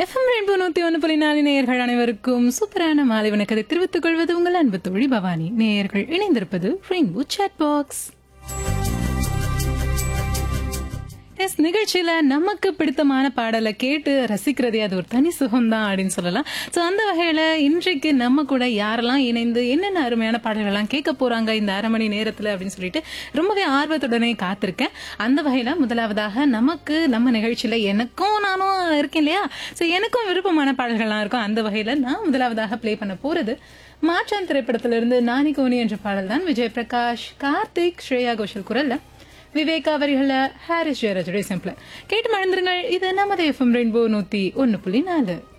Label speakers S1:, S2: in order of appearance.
S1: FM rainbow நூத்தி ஒன்று புள்ளி நாலு நேயர்கள் அனைவருக்கும் சூப்பரான மாலை வணக்கத்தை தெரிவித்துக் கொள்வது உங்கள் அன்பு தோழி பவானி நேயர்கள் இணைந்திருப்பது ரெயின்போ சாட் பாக்ஸ் எஸ் நிகழ்ச்சியில நமக்கு பிடித்தமான பாடலை கேட்டு ரசிக்கிறதே அது ஒரு தனி சுகம்தான் அப்படின்னு சொல்லலாம் ஸோ அந்த வகையில இன்றைக்கு நம்ம கூட யாரெல்லாம் இணைந்து என்னென்ன அருமையான பாடல்கள்லாம் கேட்க போறாங்க இந்த அரை மணி நேரத்துல அப்படின்னு சொல்லிட்டு ரொம்பவே ஆர்வத்துடனே காத்திருக்கேன் அந்த வகையில முதலாவதாக நமக்கு நம்ம நிகழ்ச்சியில எனக்கும் நானும் இருக்கேன் இல்லையா ஸோ எனக்கும் விருப்பமான பாடல்கள்லாம் இருக்கும் அந்த வகையில நான் முதலாவதாக ப்ளே பண்ண போறது மாற்றான் திரைப்படத்திலிருந்து நானி கோனி என்ற பாடல் தான் விஜய் பிரகாஷ் கார்த்திக் ஸ்ரேயா கோஷல் குரல்ல விவேக் அவர்கள ஹாரிஸ் ஜெயராஜுடைய சிம்பிள் கேட்டு மறந்துருங்கள் இது நமது எஃப்எம் ரெயின்போ நூத்தி ஒன்னு புள்ளி நாலு